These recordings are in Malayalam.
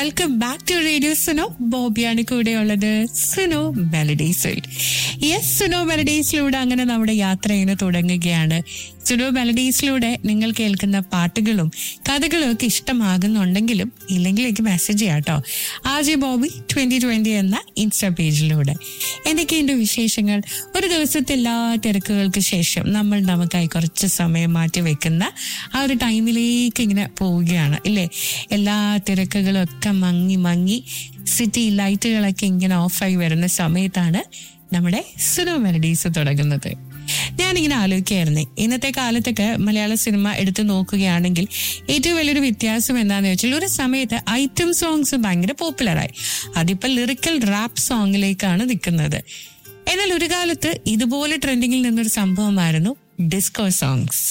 welcome back to radio Suno ബോബിയാണ് കൂടെയുള്ളത് സുനോ മെലഡീസിൽ യെസ് സുനോ മെലഡീസിലൂടെ അങ്ങനെ നമ്മുടെ യാത്ര ഇങ്ങനെ തുടങ്ങുകയാണ് സുനോ മെലഡീസിലൂടെ നിങ്ങൾ കേൾക്കുന്ന പാട്ടുകളും കഥകളും ഒക്കെ ഇഷ്ടമാകുന്നുണ്ടെങ്കിലും ഇല്ലെങ്കിൽ എനിക്ക് മെസ്സേജ് ചെയ്യാം കേട്ടോ ആജി ബോബി ട്വന്റി ട്വന്റി എന്ന ഇൻസ്റ്റാ പേജിലൂടെ എന്തൊക്കെയുണ്ട് വിശേഷങ്ങൾ ഒരു ദിവസത്തെ എല്ലാ തിരക്കുകൾക്ക് ശേഷം നമ്മൾ നമുക്കായി കുറച്ച് സമയം മാറ്റി വെക്കുന്ന ആ ഒരു ടൈമിലേക്ക് ഇങ്ങനെ പോവുകയാണ് ഇല്ലേ എല്ലാ തിരക്കുകളും ഒക്കെ മങ്ങി മങ്ങി സിറ്റി ലൈറ്റുകളൊക്കെ ഇങ്ങനെ ഓഫായി വരുന്ന സമയത്താണ് നമ്മുടെ സുനോ മെലഡീസ് തുടങ്ങുന്നത് ഞാനിങ്ങനെ ആലോചിക്കായിരുന്നേ ഇന്നത്തെ കാലത്തൊക്കെ മലയാള സിനിമ എടുത്തു നോക്കുകയാണെങ്കിൽ ഏറ്റവും വലിയൊരു വ്യത്യാസം എന്താണെന്ന് വെച്ചാൽ ഒരു സമയത്ത് ഐറ്റം സോങ്സ് ഭയങ്കര പോപ്പുലറായി അതിപ്പോൾ ലിറിക്കൽ റാപ്പ് സോങ്ങിലേക്കാണ് നിൽക്കുന്നത് എന്നാൽ ഒരു കാലത്ത് ഇതുപോലെ ട്രെൻഡിങ്ങിൽ നിന്നൊരു സംഭവമായിരുന്നു ഡിസ്കോ സോങ്സ്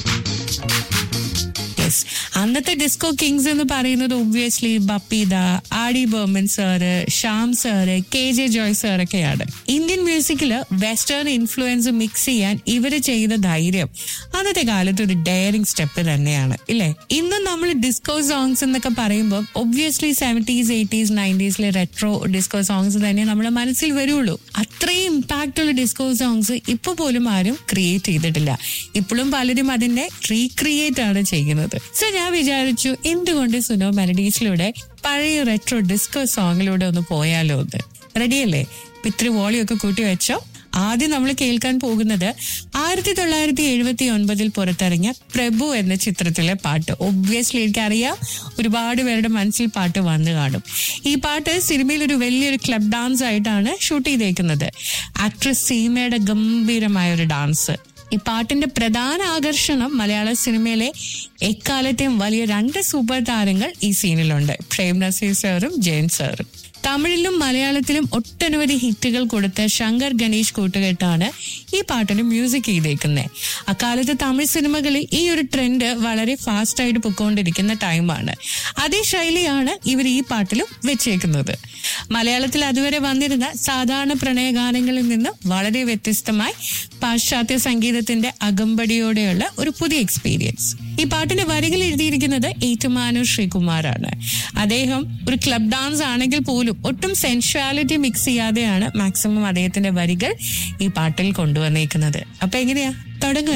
യെസ് അന്നത്തെ ഡിസ്കോ കിങ്സ് എന്ന് പറയുന്നത് obviously Bappida RD Burman sir Shyam sir K J Joy സാറൊക്കെയാണ് ഇന്ത്യൻ മ്യൂസിക്കിൽ വെസ്റ്റേൺ ഇൻഫ്ലുവൻസ് മിക്സ് ചെയ്യാൻ ഇവര് ചെയ്ത ധൈര്യം അന്നത്തെ കാലത്ത് ഒരു ഡെയറിങ് സ്റ്റെപ്പ് തന്നെയാണ് ഇല്ലേ ഇന്നും നമ്മൾ ഡിസ്കോ സോങ്സ് എന്നൊക്കെ പറയുമ്പോൾ ഒബ്വിയസ്ലി സെവൻറ്റീസ് എയ്റ്റീസ് നയൻറ്റീസിലെ റെട്രോ ഡിസ്കോ സോങ്സ് തന്നെ നമ്മുടെ മനസ്സിൽ വരുള്ളൂ അത്രയും ഇമ്പാക്റ്റ് ഉള്ള ഡിസ്കോ സോങ്സ് ഇപ്പൊ പോലും ആരും ക്രിയേറ്റ് ചെയ്തിട്ടില്ല ഇപ്പോഴും പലരും അതിന്റെ റീക്രിയേറ്റ് ആണ് ചെയ്യുന്നത് സോ ഞാൻ വിചാരിച്ചു എന്തുകൊണ്ട് സുനോ മെലഡീസിലൂടെ പഴയ റെട്രോ ഡിസ്കോ സോങ്ങിലൂടെ ഒന്ന് പോയാലോ എന്ന് റെഡിയല്ലേ ഇത്തിരി വോളിയൊക്കെ കൂട്ടി വെച്ചോ ആദ്യം നമ്മൾ കേൾക്കാൻ പോകുന്നത് ആയിരത്തി തൊള്ളായിരത്തി എഴുപത്തി ഒൻപതിൽ പുറത്തിറങ്ങിയ പ്രഭു എന്ന ചിത്രത്തിലെ പാട്ട് ഒബ്വിയസ്ലി എനിക്കറിയാം ഒരുപാട് പേരുടെ മനസ്സിൽ പാട്ട് വന്നു കാണും ഈ പാട്ട് സിനിമയിൽ ഒരു വലിയൊരു ക്ലബ് ഡാൻസ് ആയിട്ടാണ് ഷൂട്ട് ചെയ്തേക്കുന്നത് ആക്ട്രസ് സീമയുടെ ഗംഭീരമായ ഒരു ഡാൻസ് ഈ പാട്ടിന്റെ പ്രധാന ആകർഷണം മലയാള സിനിമയിലെ എക്കാലത്തെയും വലിയ രണ്ട് സൂപ്പർ താരങ്ങൾ ഈ സീനിലുണ്ട് പ്രേം നസീർ സാറും ജയൻ സാറും തമിഴിലും മലയാളത്തിലും ഒട്ടനവധി ഹിറ്റുകൾ കൊടുത്ത ശങ്കർ ഗണേഷ് കൂട്ടുകെട്ടാണ് ഈ പാട്ടിന് മ്യൂസിക് ചെയ്തേക്കുന്നത് അക്കാലത്ത് തമിഴ് സിനിമകളിൽ ഈ ഒരു ട്രെൻഡ് വളരെ ഫാസ്റ്റ് ആയിട്ട് പൊക്കോണ്ടിരിക്കുന്ന ടൈമാണ് അതേ ശൈലിയാണ് ഇവർ ഈ പാട്ടിലും വെച്ചേക്കുന്നത് മലയാളത്തിൽ അതുവരെ വന്നിരുന്ന സാധാരണ പ്രണയഗാനങ്ങളിൽ നിന്ന് വളരെ വ്യത്യസ്തമായി പാശ്ചാത്യ സംഗീതത്തിന്റെ അകമ്പടിയോടെയുള്ള ഒരു പുതിയ എക്സ്പീരിയൻസ് ഈ പാട്ടിന്റെ വരികൾ എഴുതിയിരിക്കുന്നത് ഏറ്റുമാനൂർ ശ്രീകുമാറാണ് അദ്ദേഹം ഒരു ക്ലബ് ഡാൻസ് ആണെങ്കിൽ പോലും ഒട്ടും സെൻഷ്വാലിറ്റി മിക്സ് ചെയ്യാതെയാണ് മാക്സിമം അദ്ദേഹത്തിന്റെ വരികൾ ഈ പാട്ടിൽ കൊണ്ടുവന്നേക്കുന്നത് അപ്പൊ എങ്ങനെയാ തുടങ്ങുക